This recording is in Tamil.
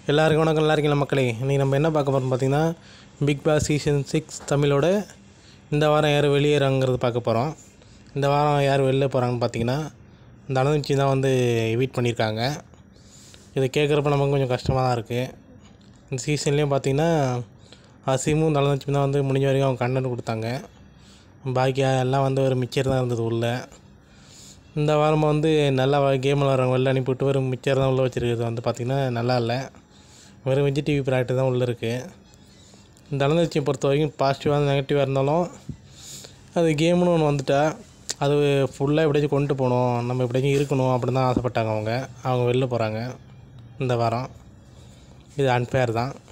எல்லாருக்கும் வணக்கம் நல்லா இருக்கீங்களா மக்களே இன்றைக்கி நம்ம என்ன பார்க்க போகிறோம் பார்த்தீங்கன்னா பிக் பாஸ் சீசன் சிக்ஸ் தமிழோட இந்த வாரம் யார் வெளியேறாங்கிறது பார்க்க போகிறோம் இந்த வாரம் யார் வெளில போகிறாங்கன்னு பார்த்தீங்கன்னா தனலட்சுமி தான் வந்து எவிட் பண்ணியிருக்காங்க இதை கேட்குறப்ப நமக்கு கொஞ்சம் கஷ்டமாக தான் இருக்குது இந்த சீசன்லேயும் பார்த்தீங்கன்னா அசீமும் தனலட்சுமி தான் வந்து முடிஞ்ச வரைக்கும் அவங்க கண்டென்ட் கொடுத்தாங்க பாக்கி எல்லாம் வந்து ஒரு மிச்சர் தான் இருந்தது உள்ளே இந்த வாரம் வந்து நல்லா கேம் விளாட்றவங்க வெளில அனுப்பிவிட்டு வெறும் மிச்சர் தான் உள்ளே வச்சுருக்கிறது வந்து பார்த்திங்கன்னா நல்லா இல்லை வெறும் விஜய் டிவி ப்ராடக்ட் தான் உள்ளே இருக்குது தனலட்சுமியை பொறுத்த வரைக்கும் பாசிட்டிவாக நெகட்டிவாக இருந்தாலும் அது கேம்னு ஒன்று வந்துட்டா அது ஃபுல்லாக எப்படியாச்சும் கொண்டு போகணும் நம்ம எப்படியாச்சும் இருக்கணும் அப்படின்னு தான் ஆசைப்பட்டாங்க அவங்க அவங்க வெளில போகிறாங்க இந்த வாரம் இது அன்ஃபேர் தான்